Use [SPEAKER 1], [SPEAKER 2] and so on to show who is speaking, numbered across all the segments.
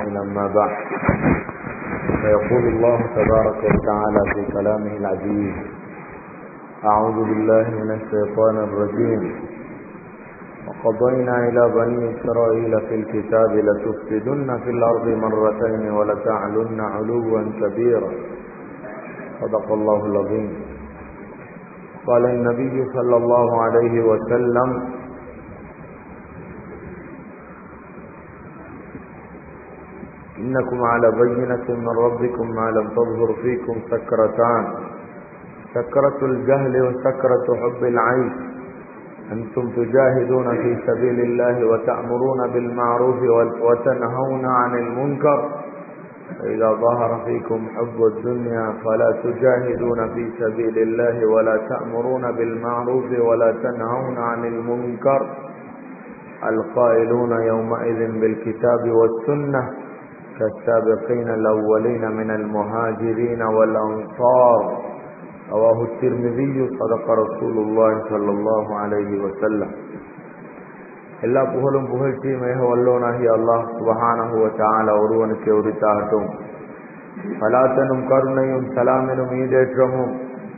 [SPEAKER 1] أجمعين أما بعد فيقول الله تبارك وتعالى في كلامه العزيز أعوذ بالله من الشيطان الرجيم وقضينا إلى بني إسرائيل في الكتاب لتفسدن في الأرض مرتين ولتعلن علوا كبيرا صدق الله العظيم قال النبي صلى الله عليه وسلم إنكم على بينة من ربكم ما لم تظهر فيكم سكرتان سكرة الجهل وسكرة حب العيش أنتم تجاهدون في سبيل الله وتأمرون بالمعروف وتنهون عن المنكر فإذا ظهر فيكم حب الدنيا فلا تجاهدون في سبيل الله ولا تأمرون بالمعروف ولا تنهون عن المنكر القائلون يومئذ بالكتاب والسنة كالسابقين الأولين من المهاجرين والأنصار رواه الترمذي صدق رسول الله صلى الله عليه وسلم எல்லா புகழும் புகழ்ச்சியுமேக வல்லோனாகிய அல்லாஹ் சுபஹானஹுவ தால ஒருவனுக்கு உரித்தாகட்டும் பலாத்தனும் கருணையும் சலாமெனும் ஈடேற்றமும்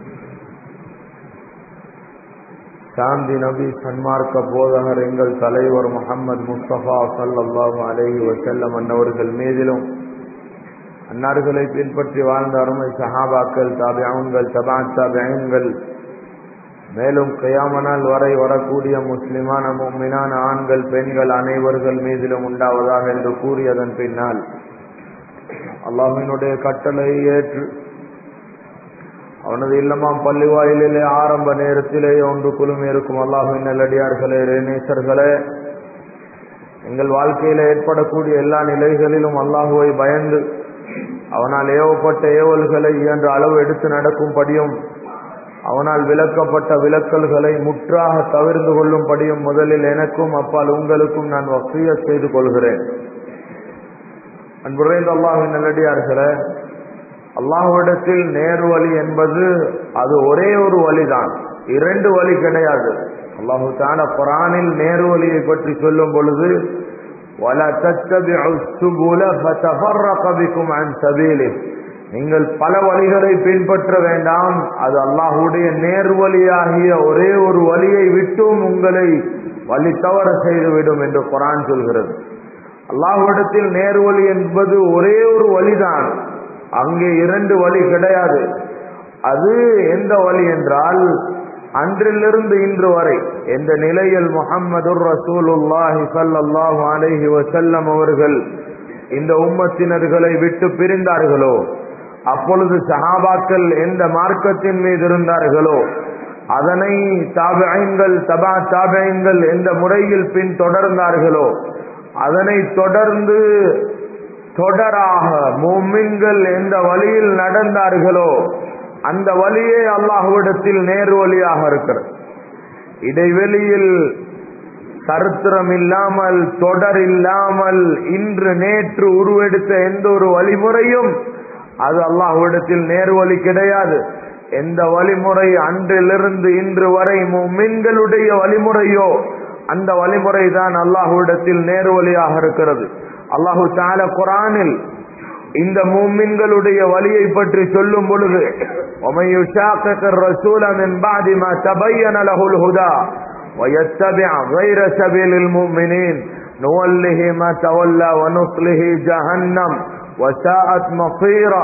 [SPEAKER 1] சாந்தி நபி சன்மார்க்க போதகர் எங்கள் தலைவர் முகமது முஸ்தபா சல்லாஹூ அலஹி வசல்லம் அன்னவர்கள் மீதிலும் அன்னார்களை பின்பற்றி வாழ்ந்த அருமை சஹாபாக்கள் தாபியான்கள் தபா தாபியன்கள் மேலும் கயாமனால் வரை வரக்கூடிய முஸ்லிமான மும்மினான ஆண்கள் பெண்கள் அனைவர்கள் மீதிலும் உண்டாவதாக என்று கூறியதன் பின்னால் அல்லாஹினுடைய கட்டளை ஏற்று அவனது இல்லமாம் பள்ளிவாயிலே ஆரம்ப நேரத்திலேயே ஒன்று குழுமி இருக்கும் அல்லாஹின் நல்லடியார்களே நேசர்களே எங்கள் வாழ்க்கையில ஏற்படக்கூடிய எல்லா நிலைகளிலும் அல்லாஹுவை பயந்து அவனால் ஏவப்பட்ட ஏவல்களை இயன்ற அளவு எடுத்து நடக்கும்படியும் அவனால் விளக்கப்பட்ட விளக்கல்களை முற்றாக தவிர்ந்து கொள்ளும்படியும் முதலில் எனக்கும் அப்பால் உங்களுக்கும் நான் வசிய செய்து கொள்கிறேன் அன்புரைந்த அல்லாஹின் நல்லடியார்களே அல்லாஹுவிடத்தில் நேர் வழி என்பது அது ஒரே ஒரு வழிதான் இரண்டு வழி கிடையாது அல்லாஹு தான குரானில் நேரு வழியை பற்றி சொல்லும் பொழுது நீங்கள் பல வழிகளை பின்பற்ற வேண்டாம் அது அல்லாஹுடைய நேர்வழியாகிய ஒரே ஒரு வழியை விட்டும் உங்களை வழி தவற செய்துவிடும் என்று குரான் சொல்கிறது அல்லாஹுவிடத்தில் நேர்வழி என்பது ஒரே ஒரு வழிதான் அங்கே இரண்டு வழி கிடையாது அது எந்த வழி என்றால் அன்றிலிருந்து இன்று வரை எந்த நிலையில் முகம்மது ரசூலுல்லாஹி சல்லாஹூ அலஹி வசல்லம் அவர்கள் இந்த உம்மத்தினர்களை விட்டு பிரிந்தார்களோ அப்பொழுது சஹாபாக்கள் எந்த மார்க்கத்தின் மீது இருந்தார்களோ அதனை தாபைங்கள் தபா தாபைங்கள் எந்த முறையில் பின் தொடர்ந்தார்களோ அதனை தொடர்ந்து தொடராக மோமின்கள் எந்த வழியில் நடந்தார்களோ அந்த வழியே அல்லாஹுவிடத்தில் நேர் வழியாக இருக்கிறது இடைவெளியில் சரித்திரம் இல்லாமல் தொடர் இல்லாமல் இன்று நேற்று உருவெடுத்த எந்த ஒரு வழிமுறையும் அது அல்லாஹுவிடத்தில் நேர் வழி கிடையாது எந்த வழிமுறை அன்றிலிருந்து இன்று வரை மின்களுடைய வழிமுறையோ அந்த வழிமுறை தான் அல்லாஹுவிடத்தில் நேர் வழியாக இருக்கிறது அல்லாஹு தால குரானில் இந்த மூமின்களுடைய வழியை பற்றி சொல்லும் பொழுது ويتبع غير سبيل المؤمنين نوله ما تولى ونصله جهنم وساءت مصيرا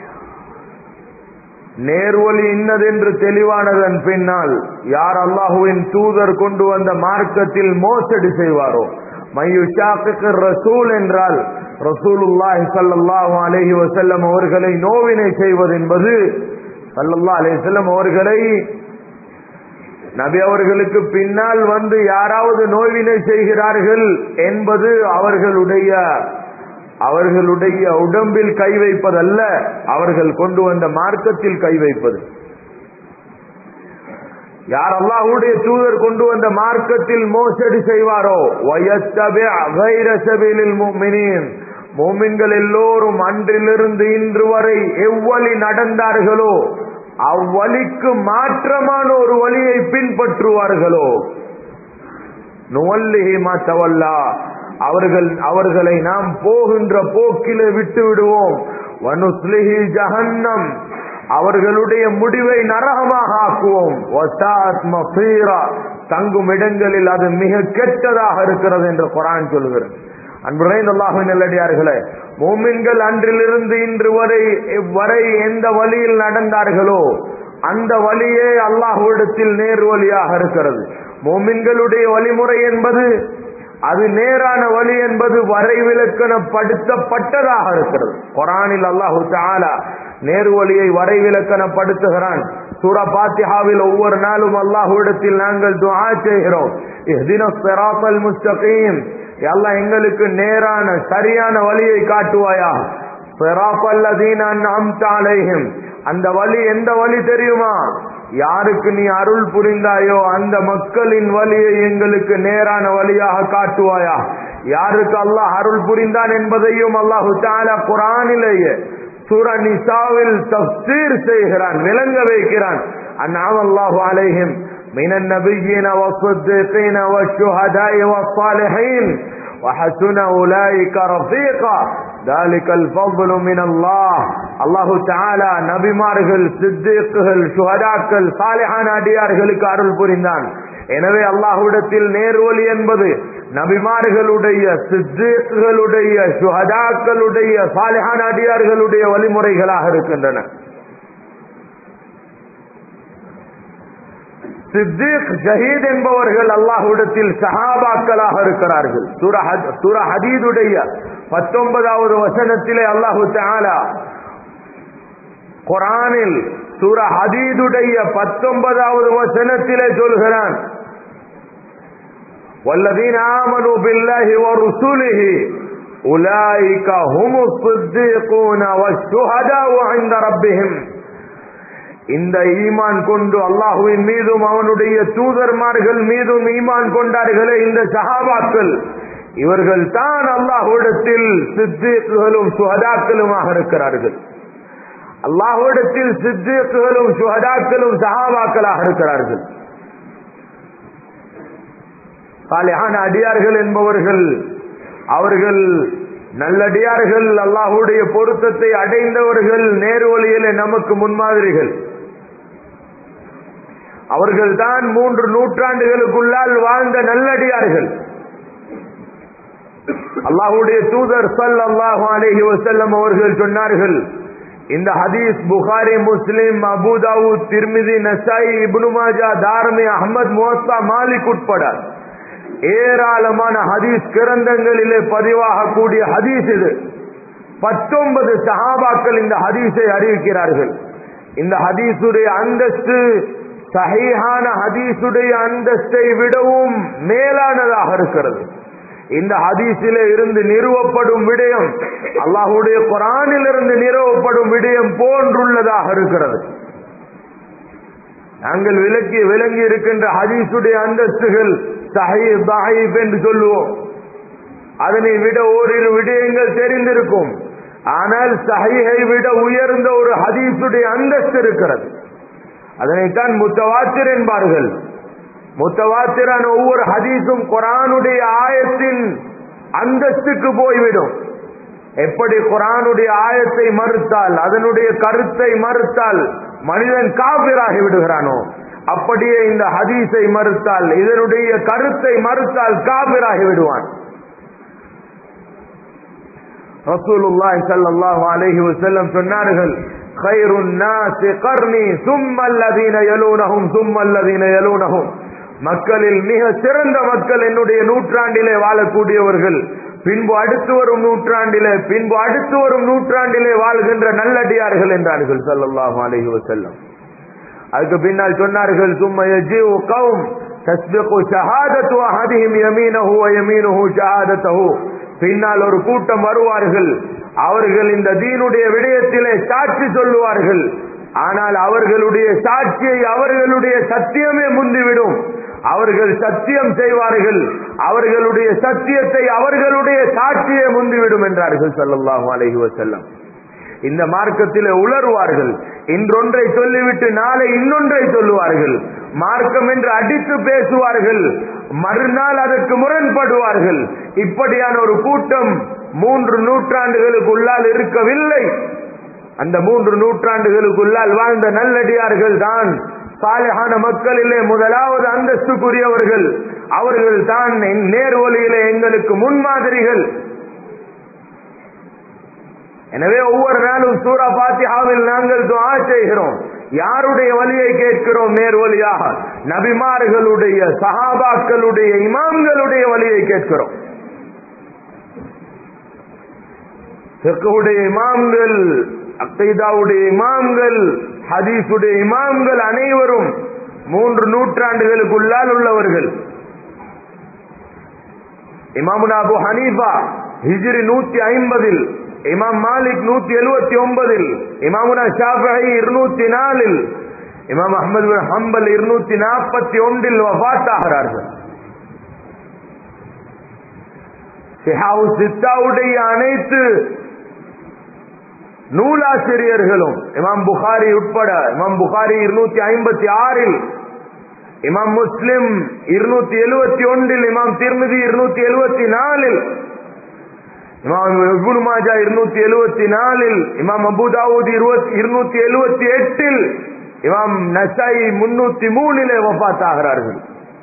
[SPEAKER 1] நேர்வழி இன்னதென்று தெளிவானதன் பின்னால் யார் அல்லாஹுவின் தூதர் கொண்டு வந்த மார்க்கத்தில் மோசடி செய்வாரோ மையுஷாக்கு ரசூல் என்றால் ரசூலுல்லாஹி சல்லாஹூ அலஹி வசல்லம் அவர்களை நோவினை செய்வது என்பது சல்லல்லா அலிசல்லம் அவர்களை நபி அவர்களுக்கு பின்னால் வந்து யாராவது நோய்வினை செய்கிறார்கள் என்பது அவர்களுடைய அவர்களுடைய உடம்பில் கை வைப்பதல்ல அவர்கள் கொண்டு வந்த மார்க்கத்தில் கை வைப்பது யார் அல்லாஹுடைய தூதர் கொண்டு வந்த மார்க்கத்தில் மோசடி செய்வாரோ மோமின்கள் எல்லோரும் அன்றிலிருந்து இன்று வரை எவ்வழி நடந்தார்களோ அவ்வழிக்கு மாற்றமான ஒரு வழியை பின்பற்றுவார்களோ நுவல்லிஹி மாத்தவல்லா அவர்கள் அவர்களை நாம் போகின்ற போக்கிலே விட்டு விடுவோம் வனுஸ்லிஹி ஜஹன்னம் அவர்களுடைய முடிவை நரகமாக ஆக்குவோம் வசாத் மசீரா தங்கும் இடங்களில் அது மிக கெட்டதாக இருக்கிறது என்று குரான் சொல்கிறது அன்புரை அல்லாஹின் நல்லடியார்களே மோமின்கள் அன்றிலிருந்து இன்று வரை வரை எந்த வழியில் நடந்தார்களோ அந்த வழியே அல்லாஹுவிடத்தில் நேர் வழியாக இருக்கிறது மோமின்களுடைய வழிமுறை என்பது அது நேரான வழி என்பது வரைவிலக்கணப்படுத்தப்பட்டதாக இருக்கிறது குரானில் அல்லாஹு தாலா நேரு வழியை வரைவிலக்கணப்படுத்துகிறான் சூரா பாத்திஹாவில் ஒவ்வொரு நாளும் அல்லாஹுவிடத்தில் நாங்கள் துஆ செய்கிறோம் இஹ்தினஸ் முஸ்தகீம் அல்லாஹ் எங்களுக்கு நேரான சரியான வழியை காட்டுவாயா அந்த வழி எந்த வழி தெரியுமா யாருக்கு நீ அருள் புரிந்தாயோ அந்த மக்களின் வழியை எங்களுக்கு நேரான வழியாக காட்டுவாயா யாருக்கு அல்லாஹ் அருள் புரிந்தான் என்பதையும் அல்லாஹு தாலா குரானிலேயே சூர நிசாவில் தப்சீர் செய்கிறான் விளங்க வைக்கிறான் அந்நாம் அல்லாஹு அலைஹிம் من النبيين والصديقين والشهداء والصالحين وحسن أولئك رفيقا ذلك الفضل من الله الله تعالى நபிமார்கள் சித்திக்குகள் சுஹதாக்கள் சாலிஹான அடியார்களுக்கு அருள் புரிந்தான் எனவே அல்லாஹ்விடத்தில் நேர்வழி என்பது நபிமார்களுடைய சித்திக்குகளுடைய சுஹதாக்களுடைய சாலிஹான அடியார்களுடைய வழிமுறைகளாக இருக்கின்றன சித்திக் ஷஹீத் என்பவர்கள் அல்லாஹ்விடத்தில் சஹாபாக்களாக இருக்கிறார்கள் சூரா ஹதீதுடைய பத்தொன்பதாவது வசனத்திலே அல்லாஹு தாலா குரானில் சூர ஹதீதுடைய பத்தொன்பதாவது வசனத்திலே சொல்கிறான் والذين آمنوا بالله ورسله أولئك هم الصديقون والشهداء عند ربهم இந்த ஈமான் கொண்டு அல்லாஹுவின் மீதும் அவனுடைய தூதர்மார்கள் மீதும் ஈமான் கொண்டார்களே இந்த சஹாபாக்கள் இவர்கள் தான் அல்லாஹுடத்தில் சித்திகளும் சுகதாக்களுமாக இருக்கிறார்கள் அல்லாஹுடத்தில் சித்திகளும் சுகதாக்களும் சஹாபாக்களாக இருக்கிறார்கள் சாலியான அடியார்கள் என்பவர்கள் அவர்கள் நல்லடியார்கள் அல்லாஹுடைய பொருத்தத்தை அடைந்தவர்கள் நேர்வழியிலே நமக்கு முன்மாதிரிகள் அவர்கள் தான் மூன்று நூற்றாண்டுகளுக்குள்ளால் வாழ்ந்த நல்லடியார்கள் அல்லாஹுடைய தூதர் சல் அல்லாஹு அலேஹி வசல்லம் அவர்கள் சொன்னார்கள் இந்த ஹதீஸ் Bukhari Muslim Abu Dawud Tirmidhi Nasai Ibn Majah Darimi Ahmad Muwatta Malik உட்பட ஏராளமான ஹதீஸ் கிரந்தங்களிலே பதிவாகக்கூடிய ஹதீஸ் இது பத்தொன்பது சஹாபாக்கள் இந்த ஹதீஸை அறிவிக்கிறார்கள் இந்த ஹதீஸுடைய அந்தஸ்து சஹீஹான ஹதீஸுடைய அந்தஸ்தை விடவும் மேலானதாக இருக்கிறது இந்த ஹதீஸிலே இருந்து நிறுவப்படும் விடயம் அல்லாஹுடைய குரானில் இருந்து நிறுவப்படும் விடயம் போன்றுள்ளதாக இருக்கிறது நாங்கள் விலக்கி விளங்கி இருக்கின்ற ஹதீஸுடைய அந்தஸ்துகள் சஹீப் தஹீப் என்று சொல்லுவோம் அதனை விட ஓரிரு விடயங்கள் தெரிந்திருக்கும் ஆனால் சஹீஹை விட உயர்ந்த ஒரு ஹதீஸுடைய அந்தஸ்து இருக்கிறது அதனைத்தான் முத்தவாத்திர் என்பார்கள் முத்தவாத்திரான ஒவ்வொரு ஹதீஸும் குரானுடைய ஆயத்தின் அந்தஸ்துக்கு போய்விடும் எப்படி குரானுடைய ஆயத்தை மறுத்தால் அதனுடைய கருத்தை மறுத்தால் மனிதன் காபிராகி விடுகிறானோ அப்படியே இந்த ஹதீஸை மறுத்தால் இதனுடைய கருத்தை மறுத்தால் காபிராகி விடுவான் ரசூலுல்லாஹி ஸல்லல்லாஹு அலைஹி வஸல்லம் சொன்னார்கள் خير الناس قرني ثم الذين يلونهم ثم الذين يلونهم மக்களில் மிக சிறந்த மக்கள் என்னுடைய நூற்றாண்டிலே வாழக்கூடியவர்கள் பின்பு அடுத்து வரும் நூற்றாண்டிலே பின்பு அடுத்து வரும் நூற்றாண்டிலே வாழ்கின்ற நல்லடியார்கள் என்றார்கள் ஸல்லல்லாஹு அலைஹி வஸல்லம் அதுக்கு பின்னால் சொன்னார்கள் சும்ம யஜிஉ கௌம் தஸ்பிகு ஷஹாதத்து அஹதிஹிம் யமீனஹு வ யமீனுஹு ஷஹாதத்தஹு பின்னால் ஒரு கூட்டம் வருவார்கள் அவர்கள் இந்த தீனுடைய விடயத்திலே சாட்சி சொல்லுவார்கள் ஆனால் அவர்களுடைய சாட்சியை அவர்களுடைய சத்தியமே முந்திவிடும் அவர்கள் சத்தியம் செய்வார்கள் அவர்களுடைய சத்தியத்தை அவர்களுடைய சாட்சியை முந்திவிடும் என்றார்கள் ஸல்லல்லாஹு அலைஹி வஸல்லம் இந்த மார்க்கத்திலே உளறுவார்கள் இன்றொன்றை சொல்லிவிட்டு நாளை இன்னொன்றை சொல்லுவார்கள் மார்க்கம் என்று அடித்து பேசுவார்கள் மறுநாள் அதற்கு முரண்படுவார்கள் இப்படியான ஒரு கூட்டம் மூன்று நூற்றாண்டுகளுக்குள்ளால் இருக்கவில்லை அந்த மூன்று நூற்றாண்டுகளுக்குள்ளால் வாழ்ந்த நல்லடியார்கள் தான் சாலையான மக்களிலே முதலாவது அந்தஸ்துக்குரியவர்கள் அவர்கள் தான் நேர்வழியிலே எங்களுக்கு முன்மாதிரிகள் எனவே ஒவ்வொரு நாளும் சூரா பாத்தியாவில் நாங்கள் துஆ செய்கிறோம் யாருடைய வழியை கேட்கிறோம் நேர்வழியாக நபிமார்களுடைய சஹாபாக்களுடைய இமாம்களுடைய வழியை கேட்கிறோம் ஃபிக்ஹுடைய இமாம்கள் அக்கைதாவுடைய இமாம்கள் ஹதீஸுடைய இமாம்கள் அனைவரும் மூன்று நூற்றாண்டுகளுக்குள்ளால் உள்ளவர்கள் இமாமுனா அபு ஹனீஃபா ஹிஜ்ரி நூத்தி ஐம்பதில் இமாம் மாலிக் நூத்தி எழுபத்தி ஒன்பதில் இமாமுனா ஷாஃபி இருநூத்தி நாலில் இமாம் அஹமது பின் ஹம்பல் இருநூத்தி நாற்பத்தி ஒன்றில் வஃபாத்தாகிறார்கள் சிஹாவு சித்தாவுடைய அனைத்து நூலாசிரியர்களும் இமாம் புகாரி உட்பட இமாம் புகாரி இருநூத்தி ஐம்பத்தி ஆறில் இமாம் முஸ்லிம் இருநூத்தி எழுபத்தி ஒன்றில் இமாம் திருமதி இருநூத்தி எழுபத்தி நாலில் இமாம் இப்னு மாஜா இருநூத்தி எழுபத்தி நாலில் இமாம் அபுதாவூத் இருநூத்தி எழுபத்தி எட்டில் இமாம் நசாயி முன்னூத்தி மூணிலே வபாத்தாகிறார்கள்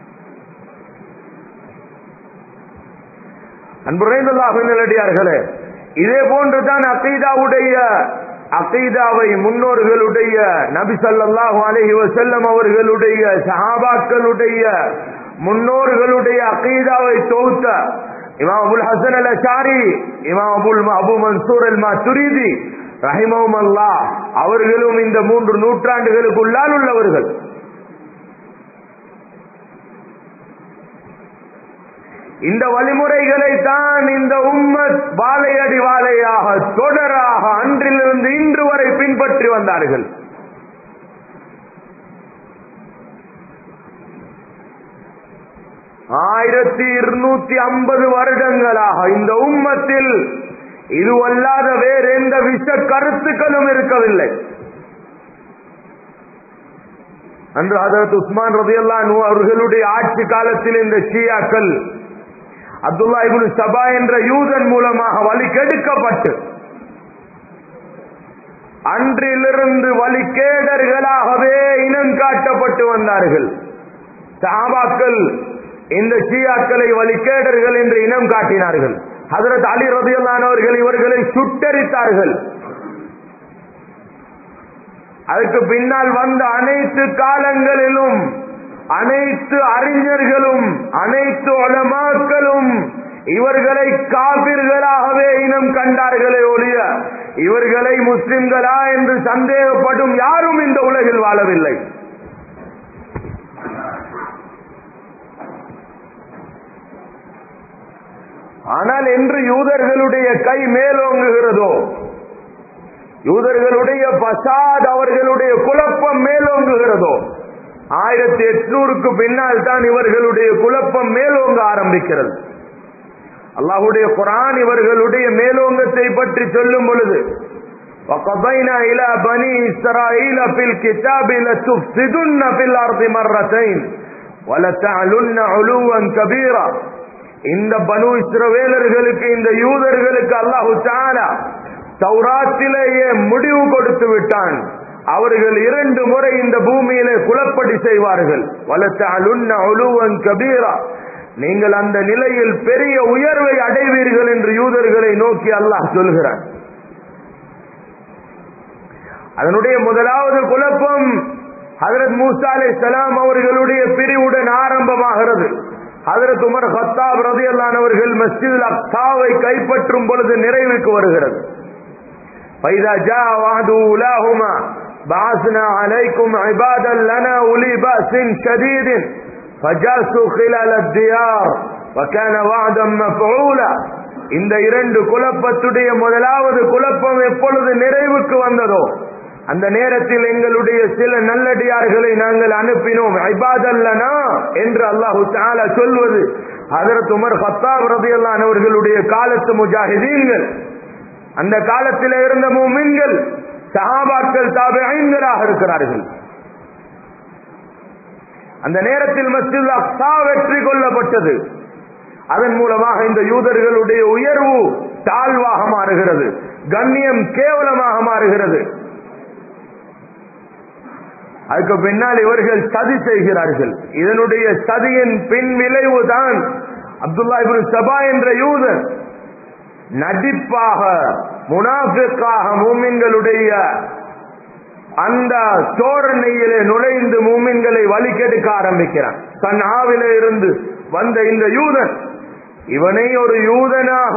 [SPEAKER 1] அன்புரைந்துள்ளாக நல்லடியார்களே இதே போன்றுதான் அகைதாவுடைய அகைதாவை முன்னோர்களுடைய நபி ஸல்லல்லாஹு அலைஹி வஸல்லம் அவர்களுடைய சஹாபாக்களுடைய முன்னோர்களுடைய அகைதாவை தொகுத்த இமாம் அபுல் ஹசன் அல் அஷாரி இமாம் அபுல் அபு மன்சூர் அல் மாத்துரிதி ரஹிமஹும் அல்லாஹ் அவர்களும் இந்த மூன்று நூற்றாண்டுகளுக்குள்ளால் உள்ளவர்கள் இந்த வழிமுறைகளை தான் இந்த உம்மத் வாழையடி வாழையாக தொடராக அன்றிலிருந்து இன்று வரை பின்பற்றி வந்தார்கள் ஆயிரத்தி இருநூத்தி ஐம்பது வருடங்களாக இந்த உம்மத்தில் இதுவல்லாத வேறு எந்த விஷ கருத்துக்களும் இருக்கவில்லை அன்று அதற்கு உஸ்மான் ரதியல்லான் அவர்களுடைய ஆட்சி காலத்தில் இந்த ஷியாக்கள் அப்துல்லா இப்னு சபா என்ற யூதன் மூலமாக வழி கெடுக்கப்பட்டு அன்றிலிருந்து வழிகேடர்களாகவே இனம் காட்டப்பட்டு வந்தார்கள் சாபாக்கள் இந்த ஷியாக்களை வழிகேடர்கள் என்று இனம் காட்டினார்கள் ஹதரத் அலி ரதியல்லானவர்கள் இவர்களை சுட்டரித்தார்கள் அதுக்கு பின்னால் வந்த அனைத்து காலங்களிலும் அனைத்து அறிஞர்களும் அனைத்து உலமாக்களும் இவர்களை காபிர்களாகவே இனம் கண்டார்களே ஒழிய இவர்களை முஸ்லிம்களா என்று சந்தேகப்படும் யாரும் இந்த உலகில் வாழவில்லை ஆனால் என்று யூதர்களுடைய கை மேலோங்குகிறதோ யூதர்களுடைய பசாத் அவர்களுடைய குழப்பம் மேலோங்குகிறதோ ஆயிரத்தி எட்நூறுக்கு பின்னால் தான் இவர்களுடைய குழப்பம் மேலோங்க ஆரம்பிக்கிறது அல்லாஹுடைய குரான் இவர்களுடைய மேலோங்கத்தை பற்றி சொல்லும் பொழுது وقضينا إلى بني إسرائيل في الكتاب لتفسدن في الأرض مرتين ولتعلن علوا كبيرا இந்த பனு இஸ்ரவேலர்களுக்கு இந்த யூதர்களுக்கு அல்லாஹு தாலா தௌராத்திலேயே முடிவு கொடுத்து விட்டான் அவர்கள் இரண்டு முறை இந்த பூமியிலே குலப்படி செய்வார்கள் வளர்த்தாலுவன் கபீரா நீங்கள் அந்த நிலையில் பெரிய உயர்வை அடைவீர்கள் என்று யூதர்களை நோக்கி அல்லாஹ் சொல்கிறார் அதனுடைய முதலாவது குழப்பம் ஹதரத் மூசா அலை சலாம் அவர்களுடைய பிரிவுடன் ஆரம்பமாகிறது ஹதரத் உமர் ஹத்தாப் ரதியல்லானவர்கள் மஸ்ஜித் அக்சாவை கைப்பற்றும் பொழுது நிறைவுக்கு வருகிறது فإذا جاء وعد أولاهما بعثنا عليكم عبادا لنا أولي بأس شديد فجاسوا خلال الديار وكان وعدا مفعولا இந்த இரண்டு குழப்பத்துடைய முதலாவது குழப்பம் எப்பொழுது நிறைவுக்கு வந்ததோ அந்த நேரத்தில் எங்களுடைய சில நல்லடியார்களை நாங்கள் அனுப்பினோம் ஐபாதல்லனா என்று அல்லாஹு தாலா சொல்வது அதற்கு உமர் ஹத்தாப் ரதியல்லான் அவர்களுடைய காலத்து முஜாஹிதீன்கள் அந்த காலத்தில் இருந்த மூமின்கள் சஹாபாக்கள் தாபிஐன்களாக இருக்கிறார்கள் அந்த நேரத்தில் மஸ்ஜித் அக்ஸா வெற்றி கொள்ளப்பட்டது அதன் மூலமாக இந்த யூதர்களுடைய உயர்வு தாழ்வாக மாறுகிறது கண்ணியம் கேவலமாக மாறுகிறது அதுக்கு பின்னால் இவர்கள் சதி செய்கிறார்கள் இதனுடைய சதியின் பின் விளைவு தான் அப்துல்லா இப்னு சபா என்ற யூதன் நடிப்பாக முனாஃபிக்காக மூமின்களுடைய அந்த தோரணையிலே நுழைந்து மூமின்களை வழி கெடுக்க ஆரம்பிக்கிறான் தன் ஆவில இருந்து வந்த இந்த யூதன் இவனை ஒரு யூதனாக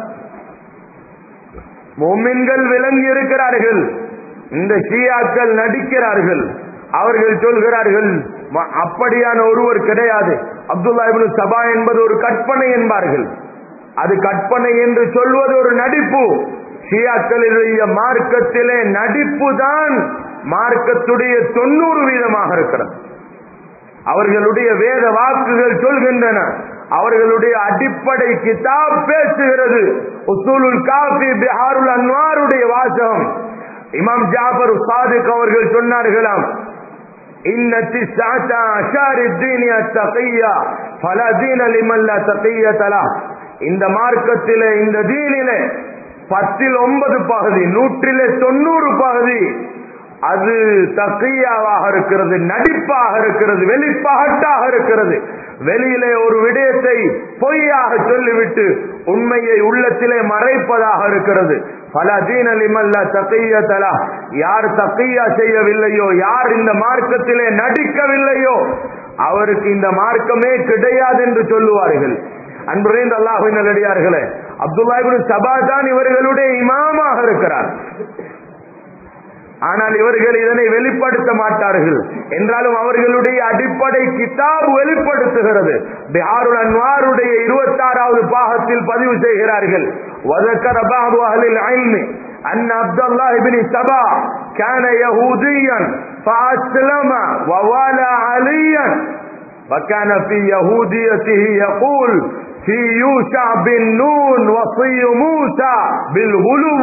[SPEAKER 1] மூமின்கள் விளங்கி இருக்கிறார்கள் இந்த ஷியாக்கள் நடிக்கிறார்கள் அவர்கள் சொல்கிறார்கள் "ம- அப்படியான ஒருவர் கிடையாது அப்துல்லா இப்னு சபா என்பது ஒரு கற்பனை என்பார்கள் அது கற்பனை என்று சொல்வது ஒரு நடிப்பு ஷியாக்களுடைய மார்க்கத்திலே நடிப்பு தான் மார்க்கத்துடைய தொண்ணூறு வீதமாக இருக்கிறது அவர்களுடைய வேத வாக்குகள் சொல்கின்றன அவர்களுடைய அடிப்படை கிதாப் பேசுகிறது உசூலுல் காஃபி பிஹாருல் அன்வாருடைய வாசகம் இமாம் ஜாபர் சாதிக் அவர்கள் சொன்னார்களாம் إن تسعة أشار الدين التقية فلا دين لمن لا تقية له இந்த மார்க்கத்திலே இந்த தீனிலே பத்தில் ஒன்பது பகுதி நூற்றிலே தொண்ணூறு பகுதி அது தக்கையாவாக இருக்கிறது நடிப்பாக இருக்கிறது வெளிப்பாட்டாக இருக்கிறது வெளியிலே ஒரு விடயத்தை பொய்யாக சொல்லிவிட்டு உண்மையை உள்ளத்திலே மறைப்பதாக இருக்கிறது பல தீனலிமல்ல தக்கையத்தலா யார் தக்கையா செய்யவில்லையோ யார் இந்த மார்க்கத்திலே நடிக்கவில்லையோ அவருக்கு இந்த மார்க்கமே கிடையாது என்று சொல்லுவார்கள் அன்புரைந்த அல்லாஹின் நல்லடியார்களே அப்துல்லா இப்னு சபா தான் இவர்களுடைய இமாமாக இருக்கிறார் ஆனால் இவர்கள் இதனை வெளிப்படுத்த மாட்டார்கள் என்றாலும் அவர்களுடைய அடிப்படை கிதாப் வெளிப்படுத்துகிறது பிஹாருல் அன்வாருடைய இருபத்தாறாவது பாகத்தில் பதிவு செய்கிறார்கள் وذكر بعض أهل العلم أن عبد الله بن سبا كان يهوديا فأسلم ووالى عليا فكان في يهوديته يقول في يوشع بن نون وصي موسى بالغلو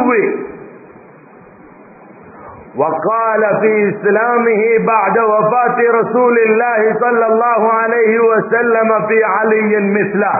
[SPEAKER 1] وقال في إسلامه بعد وفاة رسول الله صلى الله عليه وسلم في علي مثله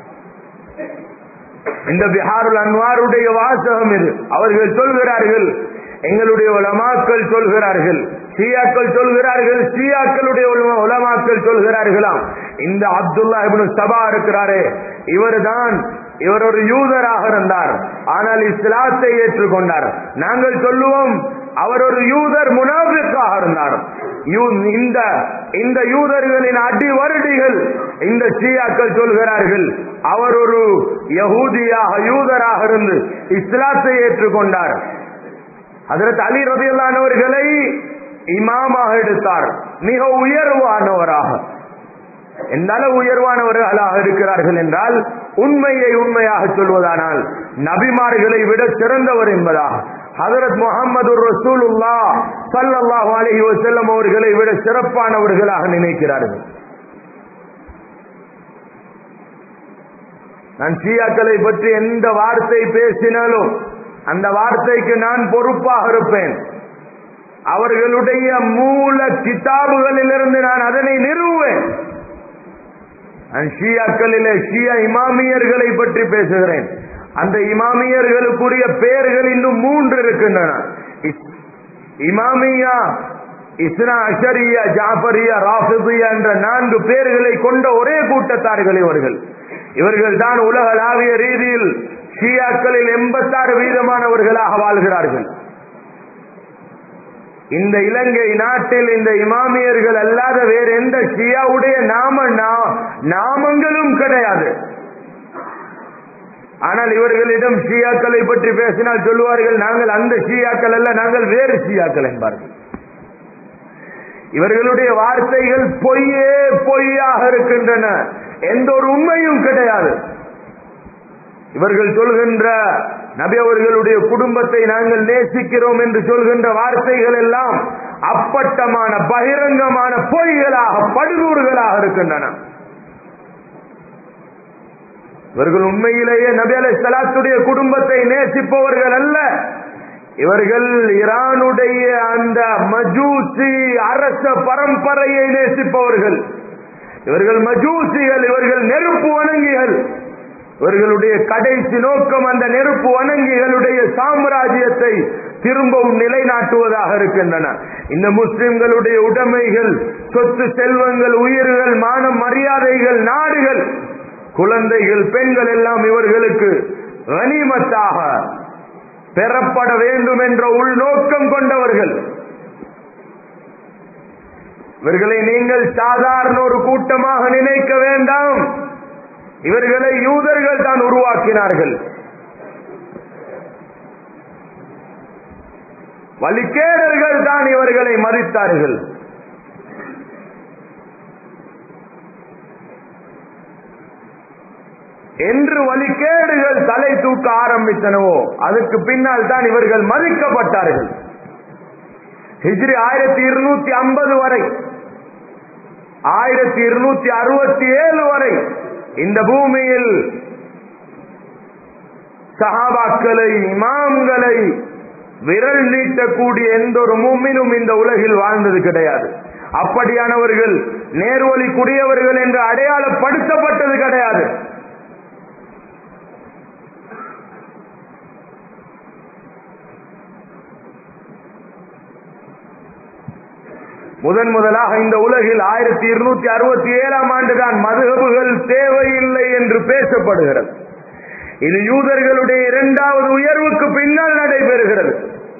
[SPEAKER 1] இந்த பிஹாருல் அன்வாருடைய வாசகம் இது அவர்கள் சொல்கிறார்கள் எங்களுடைய உலமாக்கள் சொல்கிறார்கள் ஷியாக்கள் சொல்கிறார்கள் ஷியாக்களுடைய உலமா- உலமாக்கள் சொல்கிறார்களாம் இந்த அப்துல்லா இப்னு சபா இருக்கிறாரே இவர்தான் இவர் ஒரு யூதராக இருந்தார் ஆனால் இஸ்லாத்தை ஏற்றுக்கொண்டார் நாங்கள் சொல்லுவோம் அவர் ஒரு யூதர் முனாபிக்காக இருந்தார் யூ- இந்த இந்த யூதர்களின் அடி வருடிகள் இந்த ஷியாக்கள் சொல்கிறார்கள் அவர் ஒரு யகூதியாக யூதராக இருந்து இஸ்லாத்தை ஏற்றுக்கொண்டார் அதற்கு அலி ரதியல்லானவர்களை இமாமாக எடுத்தார் மிக உயர்வானவராக எந்த அளவு உயர்வானவர்களாக இருக்கிறார்கள் என்றால் உண்மையை உண்மையாக சொல்வதானால் நபிமார்களை விட சிறந்தவர் என்பதாக ஹதரத் முகமது ரசூலுல்லா ஸல்லல்லாஹு அலைஹி வஸல்லம் அவர்களை விட சிறப்பானவர்களாக நினைக்கிறார்கள் நான் ஷியாக்களை பற்றி எந்த வார்த்தை பேசினாலும் அந்த வார்த்தைக்கு நான் பொறுப்பாக இருப்பேன் அவர்களுடைய மூல கிதாபுகளிலிருந்து நான் அதனை நிறுவுவேன் நான் ஷியாக்களிலே ஷியா இமாமியர்களை பற்றி பேசுகிறேன் அந்த இமாமியர்களுக்குரிய பெயர்கள் இன்னும் மூன்று இருக்கின்றன இஸ்- இமாமியா இஸ்னா அஷரியா ஜாஃபரியா ராஃபிதியா என்ற நான்கு பேர்களை கொண்ட ஒரே கூட்டத்தார்கள் இவர்கள் இவர்கள் தான் உலகளாவிய ரீதியில் ஷியாக்களில் எண்பத்தாறு வீதமானவர்களாக வாழ்கிறார்கள் இந்த இலங்கை நாட்டில் இந்த இமாமியர்கள் அல்லாத வேறு எந்த ஷியாவுடைய நாம நா- நாமங்களும் கிடையாது ஆனால் இவர்களிடம் ஷியாக்களை பற்றி பேசினால் சொல்லுவார்கள் நாங்கள் அந்த ஷியாக்கள் அல்ல நாங்கள் வேறு ஷியாக்கள் என்பார்கள் இவர்களுடைய வார்த்தைகள் பொய்யே பொய்யாக இருக்கின்றன எந்த ஒரு உண்மையும் கிடையாது இவர்கள் சொல்கின்ற நபி அவர்களுடைய குடும்பத்தை நாங்கள் நேசிக்கிறோம் என்று சொல்கின்ற வார்த்தைகள் எல்லாம் அப்பட்டமான பகிரங்கமான பொய்களாக படுநூறுகளாக இருக்கின்றன இவர்கள் உண்மையிலேயே நபி அலை சலாத்துடைய குடும்பத்தை நேசிப்பவர்கள் அல்ல இவர்கள் ஈரானுடைய அந்த மஜூசி அரச பரம்பரையை நேசிப்பவர்கள் இவர்கள் மஜூசிகள் இவர்கள் நெருப்பு வணங்கிகள் இவர்களுடைய கடைசி நோக்கம் அந்த நெருப்பு வணங்கிகளுடைய சாம்ராஜ்யத்தை திரும்பவும் நிலைநாட்டுவதாக இருக்கின்றன இந்த முஸ்லிம்களுடைய உடைமைகள் சொத்து செல்வங்கள் உயிர்கள் மானம் மரியாதைகள் நாடுகள் குழந்தைகள் பெண்கள் எல்லாம் இவர்களுக்கு கனிமத்தாக பெறப்பட வேண்டும் என்ற உள்நோக்கம் கொண்டவர்கள் இவர்களை நீங்கள் சாதாரண ஒரு கூட்டமாக நினைக்க வேண்டாம் இவர்களை யூதர்கள் தான் உருவாக்கினார்கள் வழிகேடர்கள் தான் இவர்களை மதித்தார்கள் என்று வழிகேடுகள் தலை தூக்க ஆரம்பித்தனவோ அதுக்கு பின்னால் தான் இவர்கள் மதிக்கப்பட்டார்கள் ஹிஜ்ரி ஆயிரத்தி இருநூத்தி ஐம்பது வரை ஆயிரத்தி இருநூத்தி அறுபத்தி ஏழு வரை இந்த பூமியில் சஹாபாக்களை இமாம்களை விரல் நீட்டக்கூடிய எந்த ஒரு மூமினும் இந்த உலகில் வாழ்ந்தது கிடையாது அப்படியானவர்கள் நேர்வழிக்குரியவர்கள் என்று அடையாளப்படுத்தப்பட்டது கிடையாது முதன் முதலாக இந்த உலகில் ஆயிரத்தி இருநூத்தி அறுபத்தி ஏழாம் ஆண்டுதான் மதுகபுகள் தேவையில்லை என்று பேசப்படுகிறது இது யூதர்களுடைய இரண்டாவது உயர்வுக்கு பின்னால் நடைபெறுகிறது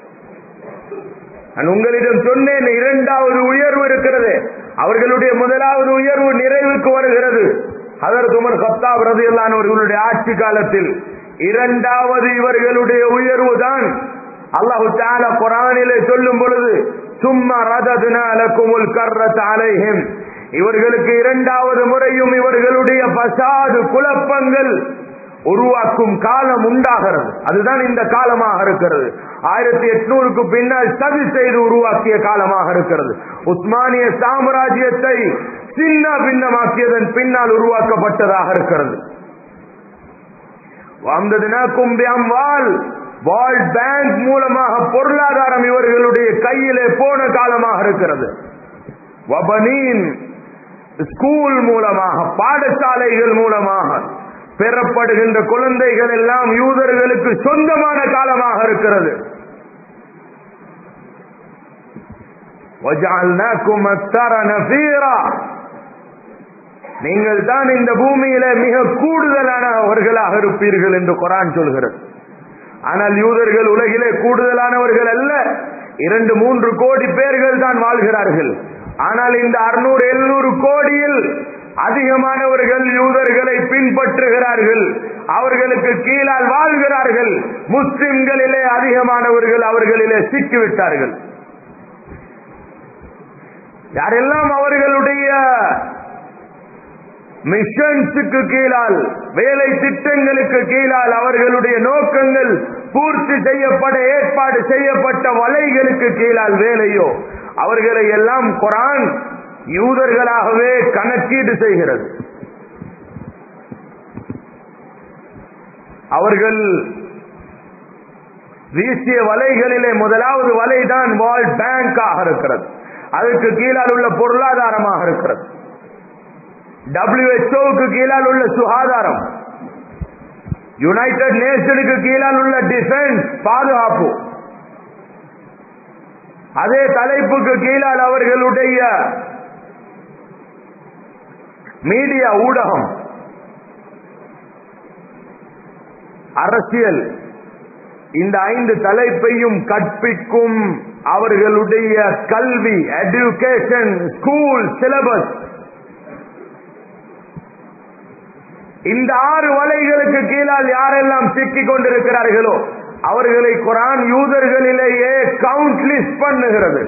[SPEAKER 1] நான் உங்களிடம் சொன்னேன் இரண்டாவது உயர்வு இருக்கிறது அவர்களுடைய முதலாவது உயர்வு நிறைவுக்கு வருகிறது அதற்கு உமர் கத்தாப் ரதியல்லான் அவர்களுடைய ஆட்சி காலத்தில் இரண்டாவது இவர்களுடைய உயர்வு தான் அல்லாஹு தால குரானிலே சொல்லும் பொழுது சும்மா ரததுனாலக்குமுல் கர்ரத் அலைஹிம் இவர்களுக்கு இரண்டாவது முறையும் இவர்களுடைய பசாது குழப்பங்கள் உருவாக்கும் காலம் உண்டாகிறது அதுதான் இந்த காலமாக இருக்கிறது ஆயிரத்தி எட்நூறுக்கு பின்னால் சதி செய்து உருவாக்கிய காலமாக இருக்கிறது உஸ்மானிய சாம்ராஜ்யத்தை சின்ன பின்னமாக்கியதன் பின்னால் உருவாக்கப்பட்டதாக இருக்கிறது வாழ்ந்ததுனா கும்பியம் வாழ் வேர்ல்ட் பேங்க் மூலமாக பொருளாதாரம் இவர்களுடைய கையிலே போன காலமாக இருக்கிறது வபனீன் ஸ்கூல் மூலமாக பாடசாலைகள் மூலமாக பெறப்படுகின்ற குழந்தைகள் எல்லாம் யூதர்களுக்கு சொந்தமான காலமாக இருக்கிறது وَجَعَلْنَاكُمْ أَكْثَرَ نَفِيرًا நீங்கள் தான் இந்த பூமியில மிக கூடுதலானவர்களாக இருப்பீர்கள் என்று குரான் சொல்கிறது ஆனால் யூதர்கள் உலகிலே கூடுதலானவர்கள் அல்ல இரண்டு மூன்று கோடி பேர்கள் தான் வாழ்கிறார்கள் ஆனால் இந்த அறுநூறு எழுநூறு கோடியில் அதிகமானவர்கள் யூதர்களை பின்பற்றுகிறார்கள் அவர்களுக்கு கீழால் வாழ்கிறார்கள் முஸ்லிம்களிலே அதிகமானவர்கள் அவர்களிலே சிக்கிவிட்டார்கள் யாரெல்லாம் அவர்களுடைய மிஷன்ஸுக்கு கீழால் வேலை திட்டங்களுக்கு கீழால் அவர்களுடைய நோக்கங்கள் பூர்த்தி செய்யப்பட ஏற்பாடு செய்யப்பட்ட வலைகளுக்கு கீழால் வேலையோ அவர்களை எல்லாம் குரான் யூதர்களாகவே கணக்கீடு செய்கிறது அவர்கள் வீசிய வலைகளிலே முதலாவது வலைதான் வேர்ல்ட் பேங்காக இருக்கிறது அதுக்கு கீழால் உள்ள பொருளாதாரமாக இருக்கிறது டபிள்யூஹெச்ஓக்கு கீழால் உள்ள சுகாதாரம் யுனைடெட் நேஷனுக்கு கீழால் உள்ள டிஃபென்ஸ் பாதுகாப்பு அதே தலைப்புக்கு கீழால் அவர்களுடைய மீடியா ஊடகம் அரசியல் இந்த ஐந்து தலைப்பையும் கற்பிக்கும் அவர்களுடைய கல்வி எஜுகேஷன் ஸ்கூல் சிலபஸ் இந்த ஆறு வலைகளுக்கு கீழால் யாரெல்லாம் சிக்கிக் கொண்டிருக்கிறார்களோ அவர்களை குரான் யூதர்களிலேயே கவுண்ட் லிஸ்ட் பண்ணுகிறது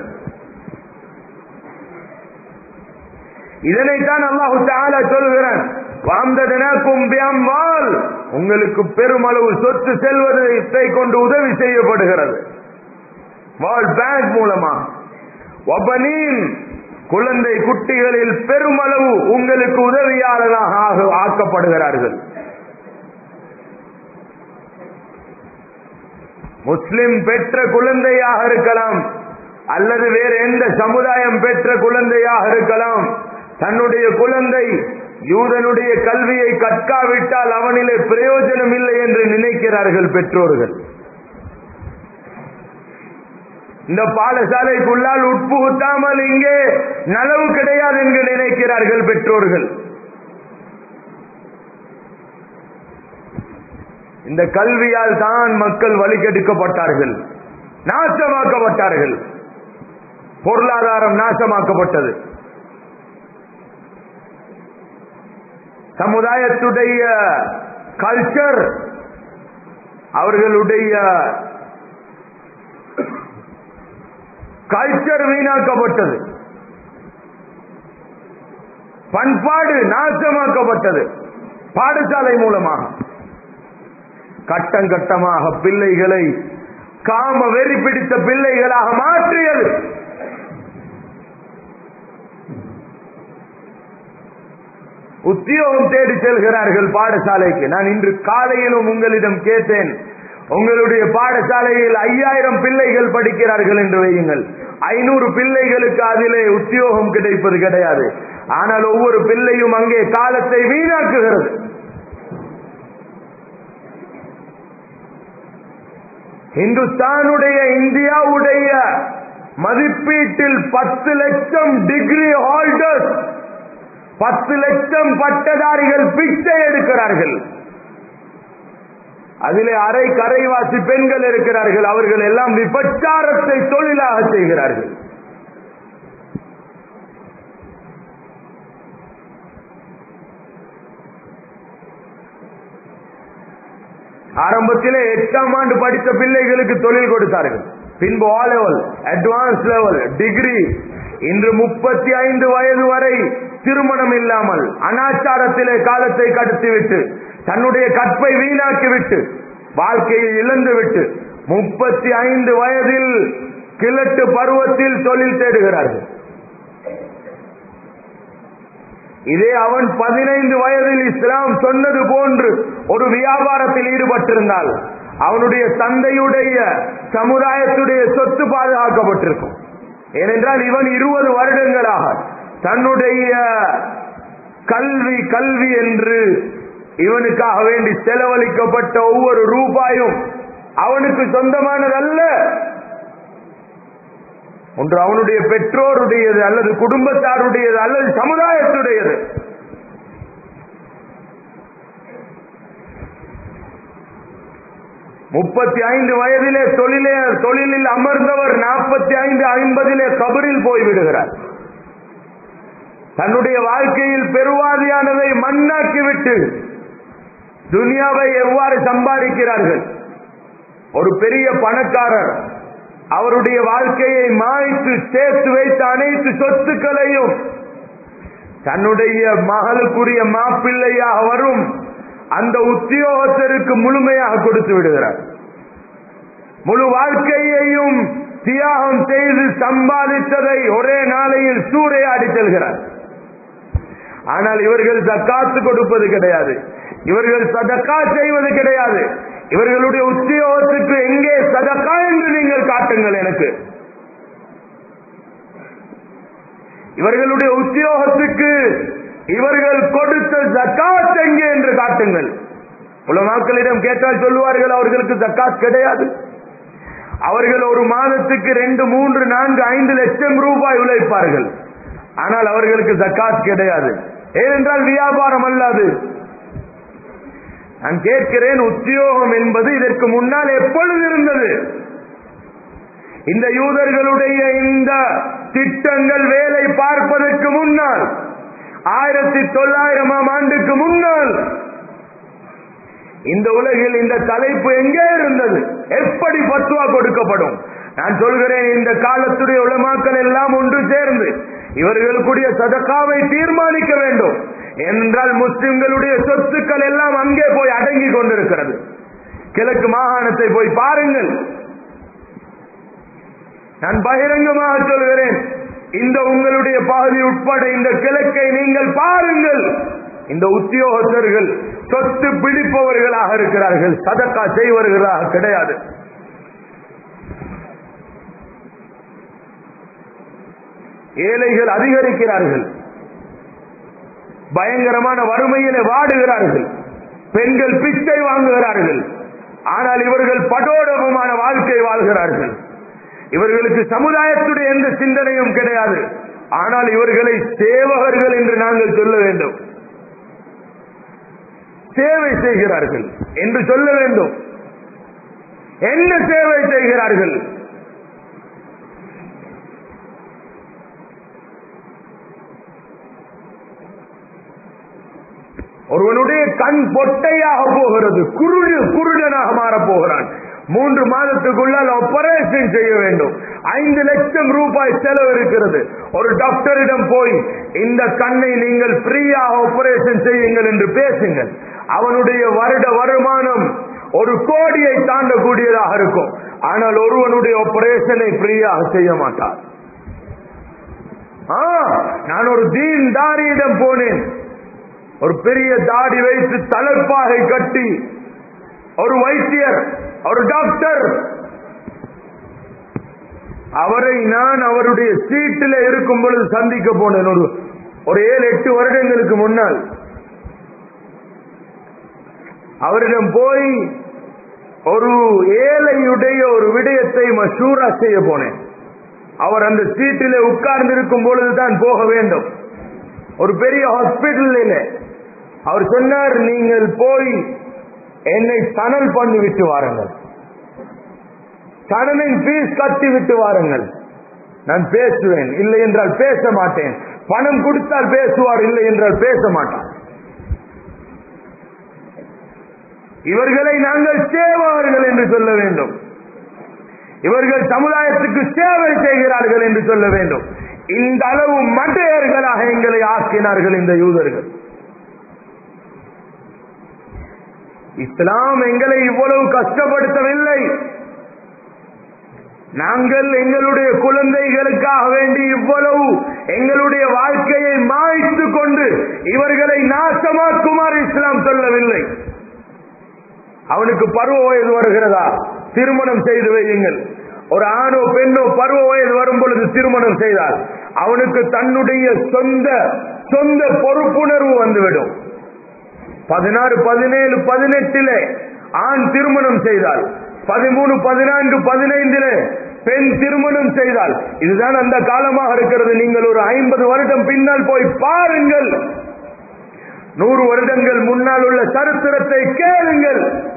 [SPEAKER 1] இதனைத்தான் அல்லாஹு தாலா சொல்கிறான் உங்களுக்கு பெருமளவு சொத்து செல்வதை கொண்டு உதவி செய்யப்படுகிறது வேர்ல்ட் பேங்க் மூலமா குழந்தை குட்டிகளில் பெருமளவு உங்களுக்கு உதவியாளராக ஆக்கப்படுகிறார்கள் முஸ்லிம் பெற்ற குழந்தையாக இருக்கலாம் அல்லது வேறு எந்த சமுதாயம் பெற்ற குழந்தையாக இருக்கலாம் தன்னுடைய குழந்தை யூதனுடைய கல்வியை கற்காவிட்டால் அவனிலே பிரயோஜனம் இல்லை என்று நினைக்கிறார்கள் பெற்றோர்கள் இந்த பாடசாலைக்குள்ளால் உட்புகுத்தாமல் இங்கே நலவு கிடையாது என்று நினைக்கிறார்கள் பெற்றோர்கள் இந்த கல்வியால் தான் மக்கள் வழிகெடுக்கப்பட்டார்கள் நாசமாக்கப்பட்டார்கள் பொருளாதாரம் நாசமாக்கப்பட்டது சமுதாயத்துடைய கல்ச்சர் அவர்களுடைய கல்ச்சர் வீணாக்கப்பட்டது பண்பாடு நாசமாக்கப்பட்டது பாடசாலை மூலமாக கட்டம் கட்டமாக பிள்ளைகளை காம வெறி பிடித்த பிள்ளைகளாக மாற்றியது உத்தியோகம் தேடி செல்கிறார்கள் பாடசாலைக்கு நான் இன்று காலையிலும் உங்களிடம் கேட்டேன் உங்களுடைய பாடசாலையில் ஐயாயிரம் பிள்ளைகள் படிக்கிறார்கள் என்று வையுங்கள் ஐநூறு பிள்ளைகளுக்கு அதிலே உத்தியோகம் கிடைப்பது கிடையாது ஆனால் ஒவ்வொரு பிள்ளையும் அங்கே காலத்தை வீணாக்குகிறது இந்துஸ்தானுடைய இந்தியாவுடைய மதிப்பீட்டில் பத்து லட்சம் டிகிரி ஹோல்டர்ஸ் பத்து லட்சம் பட்டதாரிகள் பிச்சை எடுக்கிறார்கள் அதிலே அரை கரைவாசி பெண்கள் இருக்கிறார்கள் அவர்கள் எல்லாம் விபச்சாரத்தை தொழிலாக செய்கிறார்கள் ஆரம்பத்திலே எட்டாம் ஆண்டு படித்த பிள்ளைகளுக்கு தொழில் கொடுத்தார்கள் பின்பு A level advance level degree இன்று முப்பத்தி ஐந்து வயது வரை திருமணம் இல்லாமல் அனாச்சாரத்திலே காலத்தை கடத்திவிட்டு தன்னுடைய கற்பை வீணாக்கிவிட்டு வாழ்க்கையை இழந்து விட்டு முப்பத்தி ஐந்து வயதில் கிழட்டு பருவத்தில் தொழில் தேடுகிறார்கள் இதே அவன் பதினைந்து வயதில் இஸ்லாம் சொன்னது போன்று ஒரு வியாபாரத்தில் ஈடுபட்டிருந்தால் அவனுடைய தந்தையுடைய சமுதாயத்துடைய சொத்து பாதுகாக்கப்பட்டிருக்கும் ஏனென்றால் இவன் இருபது வருடங்களாக தன்னுடைய கல்வி கல்வி என்று இவனுக்காக வேண்டி செலவழிக்கப்பட்ட ஒவ்வொரு ரூபாயும் அவனுக்கு சொந்தமானதல்ல ஒன்று அவனுடைய பெற்றோருடையது அல்லது குடும்பத்தாருடையது அல்லது சமுதாயத்துடையது முப்பத்தி ஐந்து வயதிலே தொழிலே தொழிலில் அமர்ந்தவர் நாற்பத்தி ஐந்து ஐம்பதிலே கபரில் போய்விடுகிறார் தன்னுடைய வாழ்க்கையில் பெருவாதியானதை மண்ணாக்கிவிட்டு துனியாவை எவ்வாறு சம்பாதிக்கிறார்கள் ஒரு பெரிய பணக்காரர் அவருடைய வாழ்க்கையை மாய்த்து சேர்த்து வைத்த அனைத்து சொத்துக்களையும் தன்னுடைய மகளுக்குரிய மாப்பிள்ளையாக வரும் அந்த உத்தியோகத்தருக்கு முழுமையாக கொடுத்து விடுகிறார் முழு வாழ்க்கையையும் தியாகம் செய்து சம்பாதித்ததை ஒரே நாளையில் சூறையாடி செல்கிறார் ஆனால் இவர்கள் சக்காத்து கொடுப்பது கிடையாது இவர்கள் சதக்கா செய்வது கிடையாது இவர்களுடைய உத்தியோகத்துக்கு எங்கே சதக்கா என்று நீங்கள் காட்டுங்கள் எனக்கு இவர்களுடைய உத்தியோகத்துக்கு இவர்கள் கொடுத்த ஜக்காத் எங்கே என்று காட்டுங்கள் உலமாக்களிடம் கேட்டால் சொல்லுவார்கள் அவர்களுக்கு ஜக்காத் கிடையாது அவர்கள் ஒரு மாதத்துக்கு ரெண்டு மூன்று நான்கு ஐந்து லட்சம் ரூபாய் உழைப்பார்கள் ஆனால் அவர்களுக்கு ஜக்காத் கிடையாது ஏனென்றால் வியாபாரம் அல்லாது நான் கேட்கிறேன் உத்தியோகம் என்பது இதற்கு முன்னால் எப்பொழுது இருந்தது இந்த யூதர்களுடைய இந்த திட்டங்கள் வேலை பார்ப்பதற்கு முன்னால் ஆயிரத்தி தொள்ளாயிரமாம் ஆண்டுக்கு முன்னால் இந்த உலகில் இந்த தலைப்பு எங்கே இருந்தது எப்படி பத்துவா கொடுக்கப்படும் நான் சொல்கிறேன் இந்த காலத்துடைய உலமாக்கள் எல்லாம் ஒன்று சேர்ந்து இவர்களுக்குரிய சதக்காவை தீர்மானிக்க வேண்டும் என்றால் முஸ்லிம்களுடைய சொத்துக்கள் எல்லாம் அங்கே போய் அடங்கி கொண்டிருக்கிறது கிழக்கு மாகாணத்தை போய் பாருங்கள் நான் பகிரங்கமாக சொல்கிறேன் இந்த உங்களுடைய பகுதி உட்பட இந்த கிழக்கை நீங்கள் பாருங்கள் இந்த உத்தியோகத்தர்கள் சொத்து பிடிப்பவர்களாக இருக்கிறார்கள் சதக்கா செய்வர்களாக கிடையாது ஏழைகள் அதிகரிக்கிறார்கள் பயங்கரமான வறுமையிலே வாடுகிறார்கள் பெண்கள் பிச்சை வாங்குகிறார்கள் ஆனால் இவர்கள் படோடபமான வாழ்க்கை வாழ்கிறார்கள் இவர்களுக்கு சமுதாயத்துடைய எந்த சிந்தனையும் கிடையாது ஆனால் இவர்களை சேவகர்கள் என்று நாங்கள் சொல்ல வேண்டும் சேவை செய்கிறார்கள் என்று சொல்ல வேண்டும் என்ன சேவை செய்கிறார்கள் ஒருவனுடைய கண் பொட்டையாக போகிறது குருடு குருடனாக மாறப் போகிறான் மூன்று மாதத்துக்குள்ளால் ஆபரேஷன் செய்ய வேண்டும் ஐந்து லட்சம் ரூபாய் செலவு இருக்கிறது ஒரு டாக்டரிடம் போய் இந்த கண்ணை நீங்கள் ஃப்ரீயாக ஆபரேஷன் செய்யுங்கள் என்று பேசுங்கள் அவனுடைய வருட வருமானம் ஒரு கோடியை தாண்டக்கூடியதாக இருக்கும் ஆனால் ஒருவனுடைய ஆபரேஷனை ஃப்ரீயாக செய்ய மாட்டார் ஆ, நான் ஒரு தீன் தாரியிடம் போனேன் ஒரு பெரிய தாடி வைத்து தலைப்பாகை கட்டி ஒரு வைத்தியர் ஒரு டாக்டர் அவரை நான் அவருடைய சீட்டில் இருக்கும் பொழுது சந்திக்க போனேன் ஒரு ஒரு ஏழு எட்டு வருடங்களுக்கு முன்னால் அவரிடம் போய் ஒரு ஏழையுடைய ஒரு விடயத்தை மஷூரா செய்ய போனேன் அவர் அந்த சீட்டிலே உட்கார்ந்து இருக்கும் பொழுதுதான் போக வேண்டும் ஒரு பெரிய ஹாஸ்பிட்டலில் அவர் சொன்னார் நீங்கள் போய் என்னை சணல் பண்ணி விட்டு வாருங்கள் சணலின் ஃபீஸ் கட்டி விட்டு வாருங்கள் நான் பேசுவேன் இல்லை என்றால் பேச மாட்டேன் பணம் கொடுத்தால் பேசுவார் இல்லை என்றால் பேச மாட்டார் இவர்களை நாங்கள் சேவகர்கள் என்று சொல்ல வேண்டும் இவர்கள் சமுதாயத்துக்கு சேவை செய்கிறார்கள் என்று சொல்ல வேண்டும் இந்த அளவு மட்டையர்களாக எங்களை ஆக்கினார்கள் இந்த யூதர்கள் இஸ்லாம் எங்களை இவ்வளவு கஷ்டப்படுத்தவில்லை நாங்கள் எங்களுடைய குழந்தைகளுக்காக வேண்டி இவ்வளவு எங்களுடைய வாழ்க்கையை மாய்த்து கொண்டு இவர்களை நாசமாக்குமாறு இஸ்லாம் சொல்லவில்லை அவனுக்கு பருவ வயது வருகிறதா திருமணம் செய்து வையுங்கள் ஒரு ஆணோ பெண்ணோ பருவ வயது வரும் பொழுது திருமணம் செய்தால் அவனுக்கு தன்னுடைய சொந்த சொந்த பொறுப்புணர்வு வந்துவிடும் பதினாறு பதினேழு பதினெட்டிலே ஆண் திருமணம் செய்தால் பதிமூணு பதினான்கு பதினைந்திலே பெண் திருமணம் செய்தால் இதுதான் அந்த காலமாக இருக்கிறது நீங்கள் ஒரு ஐம்பது வருடம் பின்னால் போய் பாருங்கள் நூறு வருடங்கள் முன்னால் உள்ள சரித்திரத்தை கேளுங்கள்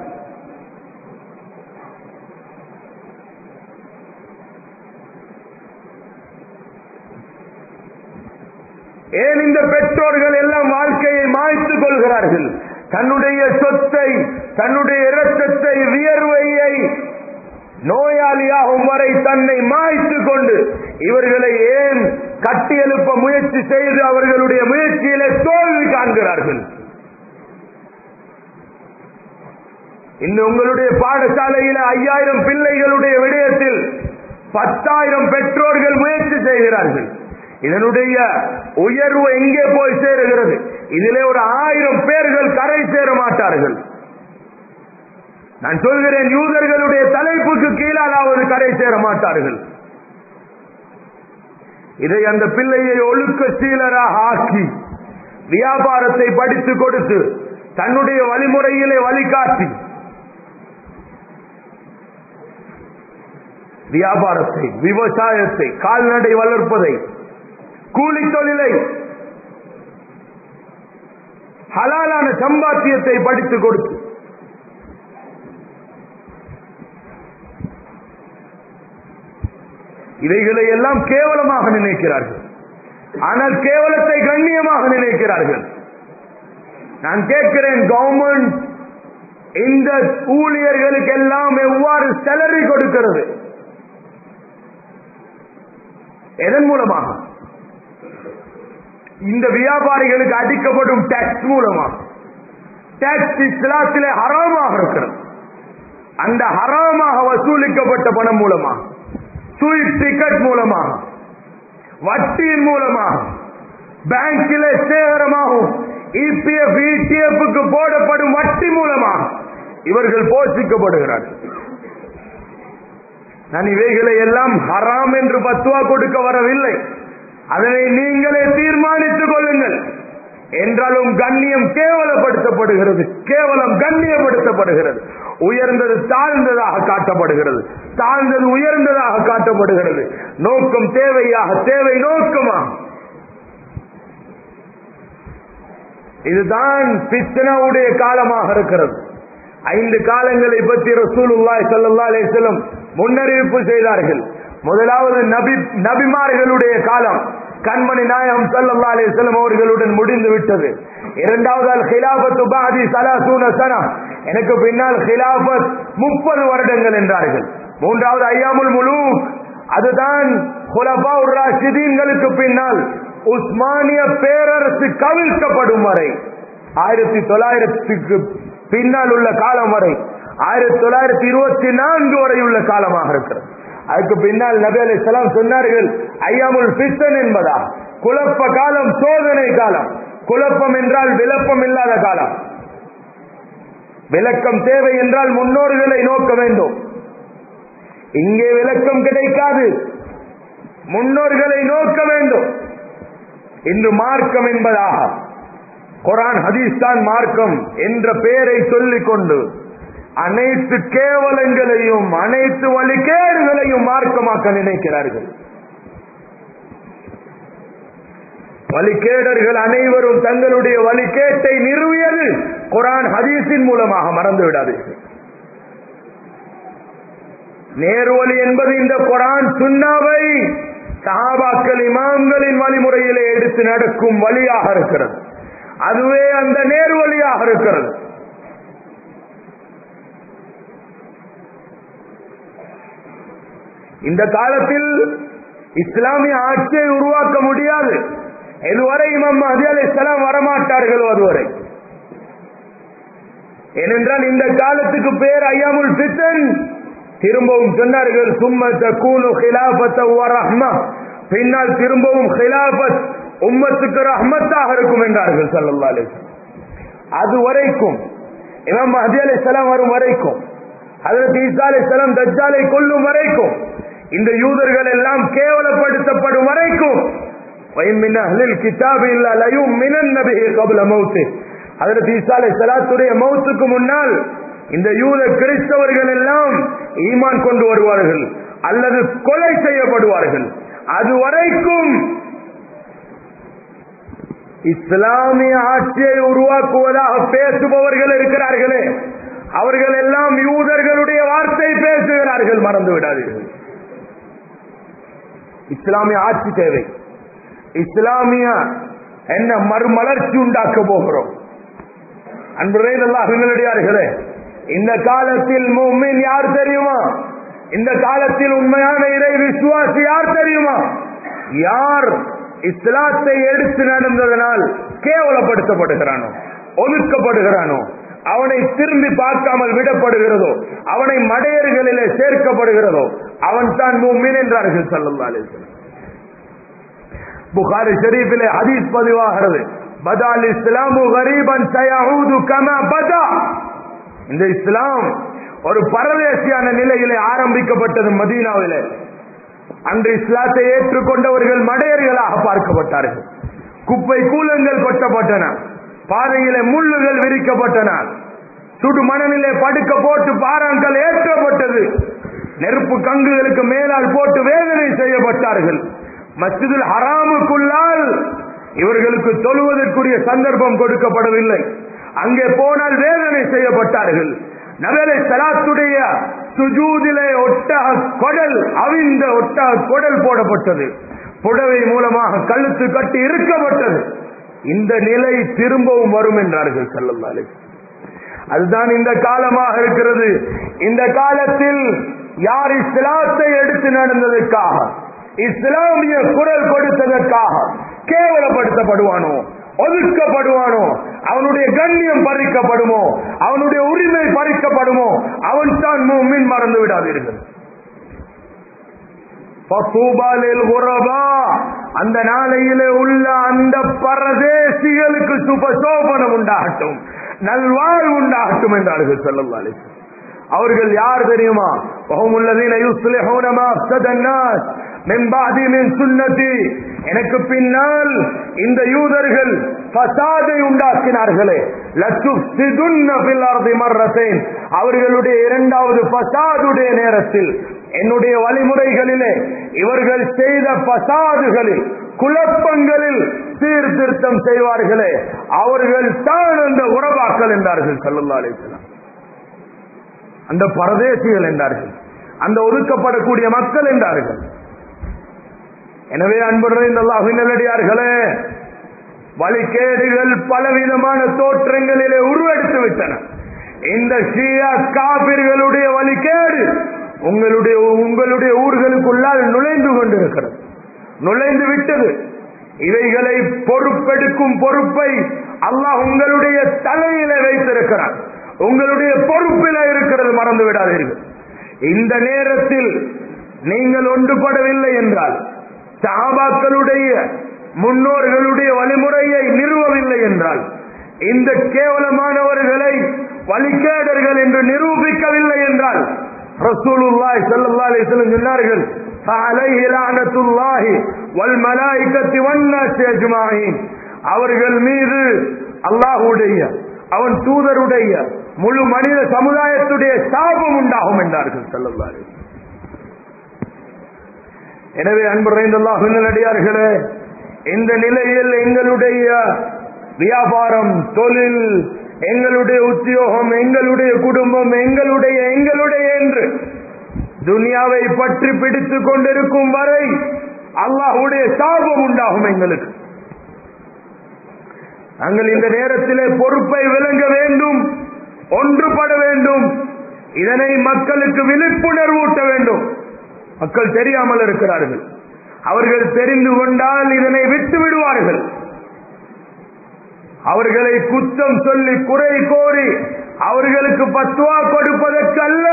[SPEAKER 1] ஏன் இந்த பெற்றோர்கள் எல்லாம் வாழ்க்கையை மாய்த்துக் கொள்கிறார்கள் தன்னுடைய சொத்தை தன்னுடைய இரத்தத்தை வியர்வையை நோயாளியாகும் வரை தன்னை மாய்த்து கொண்டு இவர்களை ஏன் கட்டி எழுப்ப முயற்சி செய்து அவர்களுடைய முயற்சியிலே தோல்வி காண்கிறார்கள் இந்த உங்களுடைய பாடசாலையில ஐயாயிரம் பிள்ளைகளுடைய விடயத்தில் பத்தாயிரம் பெற்றோர்கள் முயற்சி செய்கிறார்கள் இதனுடைய உயர்வு எங்கே போய் சேருகிறது இதிலே ஒரு ஆயிரம் பேர்கள் கரை சேர மாட்டார்கள் நான் சொல்கிறேன் யூதர்களுடைய தலைப்புக்கு கீழாலாவது கரை சேர மாட்டார்கள் இதை அந்த பிள்ளையை ஒழுக்க சீலராக ஆக்கி வியாபாரத்தை படித்து கொடுத்து தன்னுடைய வழிமுறையிலே வழிகாட்டி வியாபாரத்தை விவசாயத்தை கால்நடை வளர்ப்பதை கூலி தொழிலை ஹலாலான சம்பாத்தியத்தை படித்து கொடுத்து இவைகளை எல்லாம் கேவலமாக நினைக்கிறார்கள் ஆனால் கேவலத்தை கண்ணியமாக நினைக்கிறார்கள் நான் கேட்கிறேன் கவர்மெண்ட் இந்த ஊழியர்களுக்கு எல்லாம் எவ்வாறு செலரி கொடுக்கிறது எதன் மூலமாக இந்த வியாபாரிகளுக்கு அடிக்கப்படும் டாக்ஸ் மூலமாக டாக்ஸ் இஸ்லாத்திலே ஹராமாக இருக்கிறது அந்த ஹராமாக வசூலிக்கப்பட்ட பணம் மூலமாக ஸ்வீட் டிக்கெட் மூலமாக வட்டியின் மூலமாக பேங்கிலே சேகரமாகும் இபிஎஃப் இடிஎஃப்க்கு போடப்படும் வட்டி மூலமாக இவர்கள் போஷிக்கப்படுகிறார்கள் நான் இவைகளை எல்லாம் ஹராம் என்று பத்துவா கொடுக்க வரவில்லை அதனை நீங்களே தீர்மானித்துக் கொள்ளுங்கள் என்றாலும் கண்ணியம் கேவலப்படுத்தப்படுகிறது கேவலம் கண்ணியப்படுத்தப்படுகிறது உயர்ந்தது தாழ்ந்ததாக காட்டப்படுகிறது தாழ்ந்தது உயர்ந்ததாக காட்டப்படுகிறது நோக்கம் தேவையாக தேவை நோக்கமா இதுதான் பித்தனாவுடைய காலமாக இருக்கிறது ஐந்து காலங்களை பற்றி ரசூலுல்லாய் சல்லா அலிஸ்லம் முன்னறிவிப்பு செய்தார்கள் முதலாவது நபி நபிமார்களுடைய காலம் கண்மணி நாயகம் சல்லா அலிஸ்லம் அவர்களுடன் முடிந்து விட்டது இரண்டாவது அல் ஹிலாபத்து பாதி சலாசூன சனா எனக்கு பின்னால் ஹிலாபத் முப்பது வருடங்கள் என்றார்கள் மூன்றாவது ஐயாமுல் முழு அதுதான் ஹுலபா ராஷிதீன்களுக்கு பின்னால் உஸ்மானிய பேரரசு கவிழ்க்கப்படும் வரை ஆயிரத்தி தொள்ளாயிரத்துக்கு பின்னால் உள்ள காலம் வரை ஆயிரத்தி தொள்ளாயிரத்தி இருபத்தி நான்கு வரை உள்ள காலமாக இருக்கிறது அதுக்கு பின்னால் நபி அலி சொன்னார்கள் ஐயாமுல் பித்தன் என்பதா குழப்ப காலம் சோதனை காலம் குழப்பம் என்றால் விளப்பம் இல்லாத காலம் விளக்கம் தேவை என்றால் முன்னோர்களை நோக்க வேண்டும் இங்கே விளக்கம் கிடைக்காது முன்னோர்களை நோக்க வேண்டும் இன்று மார்க்கம் என்பதாக குரான் ஹதீஸ் தான் மார்க்கம் என்ற பெயரை சொல்லிக் கொண்டு அனைத்து கேவலங்களையும் அனைத்து வழிகேடுகளையும் மார்க்கமாக்க நினைக்கிறார்கள் வழிகேடர்கள் அனைவரும் தங்களுடைய வழிகேட்டை நிறுவியது குரான் ஹதீஸின் மூலமாக மறந்து விடாதீர்கள் நேர்வழி என்பது இந்த குரான் சுண்ணாவை சஹாபாக்கள் இமாம்களின் வழிமுறையிலே எடுத்து நடக்கும் வழியாக இருக்கிறது அதுவே அந்த நேர்வழியாக இருக்கிறது இந்த காலத்தில் இஸ்லாமிய ஆட்சியை உருவாக்க முடியாது எதுவரை இமாம் மஹதி அலி இஸ்லாம் வரமாட்டார்களோ அதுவரை ஏனென்றால் இந்த காலத்துக்கு பேர் ஐயாமுல் பித்தன் திரும்பவும் சொன்னார்கள் சும்மத்த கூலு ஹிலாபத்த ரஹ்மா பின்னால் திரும்பவும் ஹிலாபத் உம்மத்துக்கு ரஹ்மத்தாக இருக்கும் என்றார்கள் சல்லா அலி அது வரைக்கும் இமாம் மஹதி அலி இஸ்லாம் வரும் வரைக்கும் அதற்கு ஈசா அலி இஸ்லாம் தஜ்ஜாலை கொல்லும் வரைக்கும் இந்த யூதர்கள் எல்லாம் கேவலப்படுத்தப்படும் வரைக்கும் கிதாபு இல்ல லயும் மினன் நபி கபுல மௌத்து அதற்கு ஈசா அலி சலாத்துடைய மௌத்துக்கு முன்னால் இந்த யூத கிறிஸ்தவர்கள் எல்லாம் ஈமான் கொண்டு வருவார்கள் அல்லது கொலை செய்யப்படுவார்கள் அது வரைக்கும் இஸ்லாமிய ஆட்சியை உருவாக்குவதாக பேசுபவர்கள் இருக்கிறார்களே அவர்கள் எல்லாம் யூதர்களுடைய வார்த்தை பேசுகிறார்கள் மறந்து விடாதீர்கள் இஸ்லாமிய ஆட்சி தேவை இஸ்லாமிய என்ன மறுமலர்ச்சி உண்டாக்க போகிறோம் அன்புரை நல்லா அகங்களடியார்களே இந்த காலத்தில் மூமின் யார் தெரியுமா இந்த காலத்தில் உண்மையான இறை விசுவாசி யார் தெரியுமா யார் இஸ்லாத்தை எடுத்து நடந்ததனால் கேவலப்படுத்தப்படுகிறானோ ஒதுக்கப்படுகிறானோ அவனை திரும்பி பார்க்காமல் விடப்படுகிறதோ அவனை மடையர்களிலே சேர்க்கப்படுகிறதோ அவன் தான் மூமின் என்றார்கள் சல்லல்லாலே புகாரி ஷரீஃபிலே ஹதீஸ் பதிவாகிறது பதால் இஸ்லாமு கரீபன் சயஹூது கமா பதா இந்த இஸ்லாம் ஒரு பரதேசியான நிலையிலே ஆரம்பிக்கப்பட்டது மதீனாவிலே அன்று இஸ்லாத்தை ஏற்றுக்கொண்டவர்கள் மடையர்களாக பார்க்கப்பட்டார்கள் குப்பை கூலங்கள் கொட்டப்பட்டன பாதையிலே முள்ளுகள் விரிக்கப்பட்டன சுடு மணலிலே படுக்க போட்டு பாறாங்கள் ஏற்றப்பட்டது நெருப்பு கங்குகளுக்கு மேலால் போட்டு வேதனை செய்யப்பட்டார்கள் மஸ்ஜிதுல் ஹராமுக்குள்ளால் இவர்களுக்கு தொழுவதற்குரிய சந்தர்ப்பம் கொடுக்கப்படவில்லை அங்கே போனால் வேதனை செய்யப்பட்டார்கள் நபரை சலாத்துடைய சுஜூதிலே ஒட்டக கொடல் அவிந்த ஒட்டக கொடல் போடப்பட்டது புடவை மூலமாக கழுத்து கட்டி இருக்கப்பட்டது இந்த நிலை திரும்பவும் வரும் என்றார்கள் செல்லல்லாலே அதுதான் இந்த காலமாக இருக்கிறது இந்த காலத்தில் யார் இஸ்லாத்தை எடுத்து நடந்ததற்காக இஸ்லாமிய குரல் கொடுத்ததற்காக கேவலப்படுத்தப்படுவானோ ஒதுக்கப்படுவானோ அவனுடைய கண்ணியம் பறிக்கப்படுமோ அவனுடைய உரிமை பறிக்கப்படுமோ அவன் தான் மீன் மறந்து விடாதீர்கள் அந்த நாளையிலே உள்ள அந்த பரதேசிகளுக்கு சுபசோபனம் உண்டாகட்டும் நல்வாழ் உண்டாகட்டும் என்றார்கள் சொல்லல்லாலே அவர்கள் யார் தெரியுமா மெம்பாதிமின் சுன்னதி எனக்கு பின்னால் இந்த யூதர்கள் பசாதை உண்டாக்கினார்களே அவர்களுடைய இரண்டாவது பசாதுடைய நேரத்தில் என்னுடைய வழிமுறைகளிலே இவர்கள் செய்த பசாதுகளில் குழப்பங்களில் சீர்திருத்தம் செய்வார்களே அவர்கள் தான் அந்த உறவாக்கள் என்றார்கள் சல்லல்லா அலிஸ்லாம் அந்த பரதேசிகள் என்றார்கள் அந்த ஒதுக்கப்படக்கூடிய மக்கள் என்றார்கள் எனவே அன்புடன் நல்லடியார்களே வழிகேடுகள் பலவிதமான தோற்றங்களிலே உருவெடுத்து விட்டன இந்த ஷியா காபிர்களுடைய வழிகேடு உங்களுடைய உங்களுடைய ஊர்களுக்குள்ளால் நுழைந்து கொண்டிருக்கிறது நுழைந்து விட்டது இவைகளை பொறுப்பெடுக்கும் பொறுப்பை அல்லாஹ் உங்களுடைய தலையில வைத்திருக்கிறார் உங்களுடைய பொறுப்பில இருக்கிறது மறந்து விடாதீர்கள் இந்த நேரத்தில் நீங்கள் ஒன்றுபடவில்லை என்றால் சாபாக்களுடைய முன்னோர்களுடைய வழிமுறையை நிறுவவில்லை என்றால் இந்த கேவலமானவர்களை வழிகேடர்கள் என்று நிரூபிக்கவில்லை என்றால் ரசூலுல்லாஹி ஸல்லல்லாஹு அலைஹி வஸல்லம் சொன்னார்கள் فعليه لعنة الله والملائكة والناس أجمعين அவர்கள் மீது அல்லாஹுடைய அவன் தூதருடைய முழு மனித சமுதாயத்துடைய சாபம் உண்டாகும் என்றார்கள் ஸல்லல்லாஹு அலைஹி எனவே அன்புரைந்தல்லாஹ் நல்லடியார்களே இந்த நிலையில் எங்களுடைய வியாபாரம் தொழில் எங்களுடைய உத்தியோகம் எங்களுடைய குடும்பம் எங்களுடைய எங்களுடைய என்று துனியாவை பற்றி பிடித்துக் கொண்டிருக்கும் வரை அல்லாஹுடைய சாபம் உண்டாகும் எங்களுக்கு நாங்கள் இந்த நேரத்திலே பொறுப்பை விளங்க வேண்டும் ஒன்றுபட வேண்டும் இதனை மக்களுக்கு விழிப்புணர்வூட்ட வேண்டும் மக்கள் தெரியாமல் இருக்கிறார்கள் அவர்கள் தெரிந்து கொண்டால் இதனை விட்டு விடுவார்கள் அவர்களை குத்தம் சொல்லி குறை கோரி அவர்களுக்கு பத்துவா கொடுப்பதற்கு அல்ல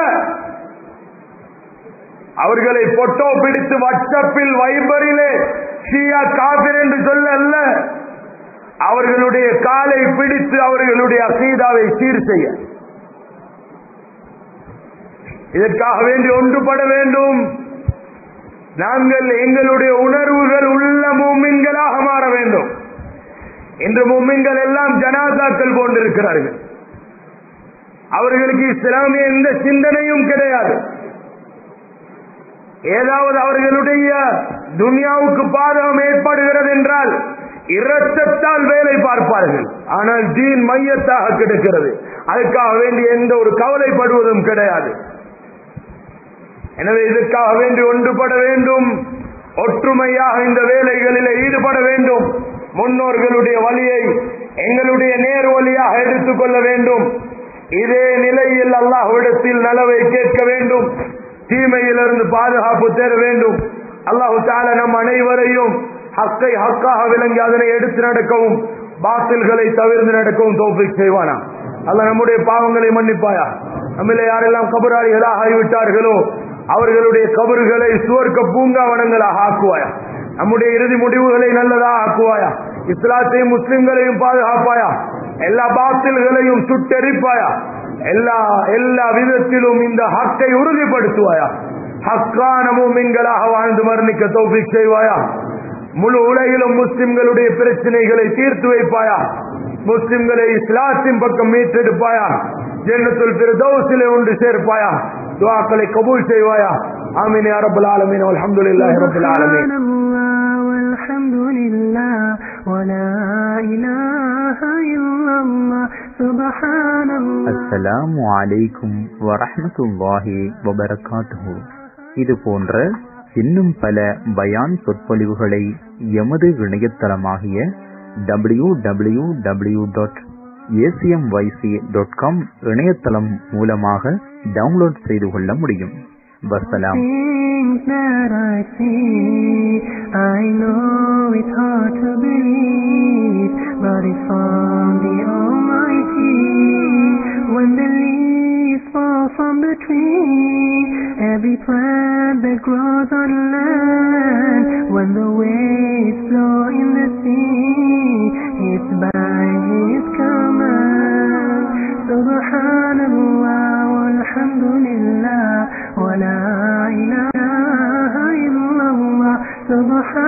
[SPEAKER 1] அவர்களை பொட்டோ பிடித்து வாட்ஸ்அப்பில் வைபரிலே ஷியா காபிர் என்று சொல்ல அல்ல அவர்களுடைய காலை பிடித்து அவர்களுடைய அசீதாவை சீர் செய்ய இதற்காக வேண்டி ஒன்றுபட வேண்டும் நாங்கள் எங்களுடைய உணர்வுகள் உள்ள மூமின்களாக மாற வேண்டும் இன்று மூமின்கள் எல்லாம் ஜனாதாக்கள் போன்றிருக்கிறார்கள் அவர்களுக்கு இஸ்லாமிய எந்த சிந்தனையும் கிடையாது ஏதாவது அவர்களுடைய துனியாவுக்கு பாதகம் ஏற்படுகிறது என்றால் இரத்தத்தால் வேலை பார்ப்பார்கள் ஆனால் தீன் மையத்தாக கிடைக்கிறது அதுக்காக வேண்டி எந்த ஒரு கவலைப்படுவதும் கிடையாது எனவே இதற்காக வேண்டி ஒன்றுபட வேண்டும் ஒற்றுமையாக இந்த வேலைகளில் ஈடுபட வேண்டும் முன்னோர்களுடைய வழியை எங்களுடைய நேர் வழியாக எடுத்துக்கொள்ள வேண்டும் இதே நிலையில் அல்லாஹ்விடத்தில் நலவை கேட்க வேண்டும் தீமையிலிருந்து பாதுகாப்பு தேட வேண்டும் அல்லாஹு தால நம் அனைவரையும் ஹக்கை ஹக்காக விளங்கி அதனை எடுத்து நடக்கவும் பாத்தில்களை தவிர்த்து நடக்கவும் தோப்பிக் செய்வானா அல்ல நம்முடைய பாவங்களை மன்னிப்பாயா நம்மளே யாரெல்லாம் கபராளிகளாக ஆகிவிட்டார்களோ அவர்களுடைய கபறுகளை சுவர்க்க பூங்காவனங்களாக ஆக்குவாயா நம்முடைய இறுதி முடிவுகளை நல்லதாக ஆக்குவாயா இஸ்லாத்தையும் முஸ்லிம்களையும் பாதுகாப்பாயா எல்லா பாத்தில்களையும் சுட்டெரிப்பாயா எல்லா எல்லா விதத்திலும் இந்த ஹக்கை உறுதிப்படுத்துவாயா ஹக்கான மூமின்களாக வாழ்ந்து மரணிக்க தௌபிக் செய்வாயா முழு உலகிலும் முஸ்லிம்களுடைய பிரச்சனைகளை தீர்த்து வைப்பாயா முஸ்லிம்களை இஸ்லாத்தின் பக்கம் மீட்டெடுப்பாயா ஜென்னத்துல் பிரதோசிலே ஒன்று சேர்ப்பாயா துவாக்களை கபூல் செய்வாயா ஆமீன் யா ரப்பல் ஆலமீன் வல்ஹம்துலில்லாஹி ரப்பில் ஆலமீன்
[SPEAKER 2] والحمد لله ولا إله إلا الله سبحان الله
[SPEAKER 3] அஸ்ஸலாமு அலைக்கும் வரஹ்மத்துல்லாஹி வபரகாத்துஹு இது போன்ற இன்னும் பல பயான் சொற்பொழிவுகளை எமது இணையதளமாகிய W W W dot ACMYC dot com இணையதளம் மூலமாக டவுன்லோட் செய்து கொள்ள முடியும் வசலாம்
[SPEAKER 2] Things that I see, I know it's hard to believe, but it's from the Almighty. When the leaves fall from the tree, every plant that grows on land, when the waves flow in the sea, it's by His command. Subhanallah, walhamdulillah, wa la ilaha illallah. ضحى